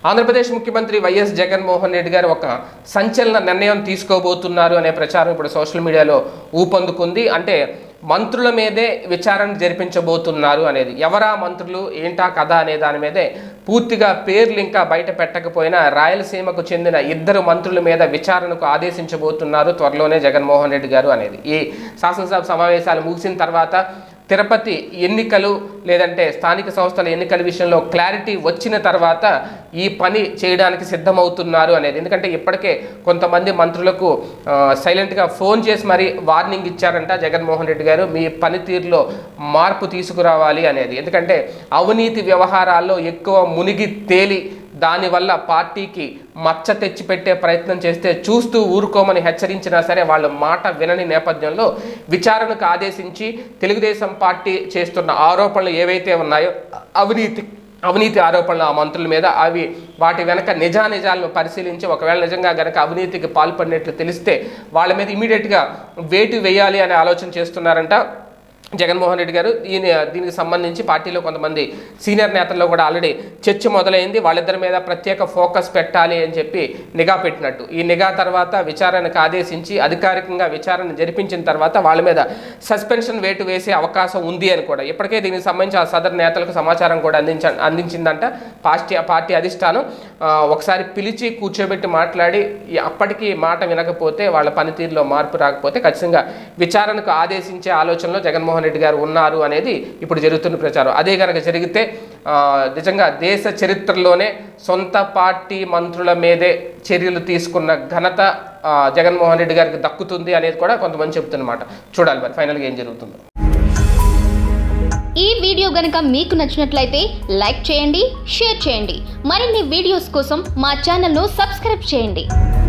ఆంధ్రప్రదేశ్ ముఖ్యమంత్రి వైఎస్ జగన్మోహన్ రెడ్డి గారు ఒక సంచలన నిర్ణయం తీసుకోబోతున్నారు అనే ప్రచారం ఇప్పుడు సోషల్ మీడియాలో ఊపందుకుంది అంటే మంత్రుల మీదే విచారణ జరిపించబోతున్నారు అనేది ఎవరా మంత్రులు ఏంటా కథ అనే దాని మీదే పూర్తిగా పేర్లు ఇంకా బయట పెట్టకపోయినా రాయలసీమకు చెందిన ఇద్దరు మంత్రుల మీద విచారణకు ఆదేశించబోతున్నారు త్వరలోనే జగన్మోహన్ రెడ్డి గారు అనేది ఈ శాసనసభ సమావేశాలు ముగిసిన తర్వాత తిరుపతి ఎన్నికలు లేదంటే స్థానిక సంస్థల ఎన్నికల విషయంలో క్లారిటీ వచ్చిన తర్వాత ఈ పని చేయడానికి సిద్ధమవుతున్నారు అనేది ఎందుకంటే ఇప్పటికే కొంతమంది మంత్రులకు ఆ, సైలెంట్గా ఫోన్ చేసి మరి వార్నింగ్ ఇచ్చారంట జగన్మోహన్ రెడ్డి గారు మీ పనితీరులో మార్పు తీసుకురావాలి అనేది ఎందుకంటే అవినీతి వ్యవహారాల్లో ఎక్కువ మునిగి తేలి దానివల్ల పార్టీకి మచ్చ తెచ్చిపెట్టే ప్రయత్నం చేస్తే చూస్తూ ఊరుకోమని హెచ్చరించినా సరే వాళ్ళ మాట వినని నేపథ్యంలో విచారణకు ఆదేశించి తెలుగుదేశం పార్టీ చేస్తున్న ఆరోపణలు ఏవైతే ఉన్నాయో అవినీతి అవినీతి ఆరోపణలు ఆ మంత్రుల మీద అవి వాటి వెనక నిజానిజాలను పరిశీలించి ఒకవేళ నిజంగా గనక అవినీతికి పాల్పడినట్లు తెలిస్తే వాళ్ళ మీద ఇమీడియట్గా వేటు వేయాలి అనే ఆలోచన చేస్తున్నారంట జగన్మోహన్ రెడ్డి గారు ఈయన దీనికి సంబంధించి పార్టీలో కొంతమంది సీనియర్ నేతల్లో కూడా ఆల్రెడీ చర్చ మొదలైంది వాళ్ళిద్దరి మీద ప్రత్యేక ఫోకస్ పెట్టాలి అని చెప్పి నిఘా పెట్టినట్టు ఈ నిఘా తర్వాత విచారణకు ఆదేశించి అధికారికంగా విచారణ జరిపించిన తర్వాత వాళ్ళ మీద సస్పెన్షన్ వేటు వేసే అవకాశం ఉంది అని కూడా ఇప్పటికే దీనికి సంబంధించి ఆ సదరు నేతలకు సమాచారం కూడా అందించ అందించిందంట పార్టీ పార్టీ అధిష్టానం ఆ, ఒకసారి పిలిచి కూర్చోబెట్టి మాట్లాడి ఈ అప్పటికి మాట వినకపోతే వాళ్ళ పనితీరులో మార్పు రాకపోతే ఖచ్చితంగా విచారణకు ఆదేశించే ఆలోచనలో జగన్మోహన్ రెడ్డి గారు ఉన్నారు అనేది ఇప్పుడు జరుగుతున్న ప్రచారం అదే కనుక జరిగితే ఆ, నిజంగా దేశ చరిత్రలోనే సొంత పార్టీ మంత్రుల మీదే చర్యలు తీసుకున్న ఘనత ఆ, జగన్మోహన్ రెడ్డి గారికి దక్కుతుంది అనేది కూడా కొంతమంది చెప్తున్నమాట చూడాలి మరి ఫైనల్గా ఏం జరుగుతుందో ఈ వీడియో గనుక మీకు నచ్చినట్లయితే లైక్ చేయండి షేర్ చేయండి మరిన్ని వీడియోస్ కోసం మా ఛానల్ను సబ్స్క్రైబ్ చేయండి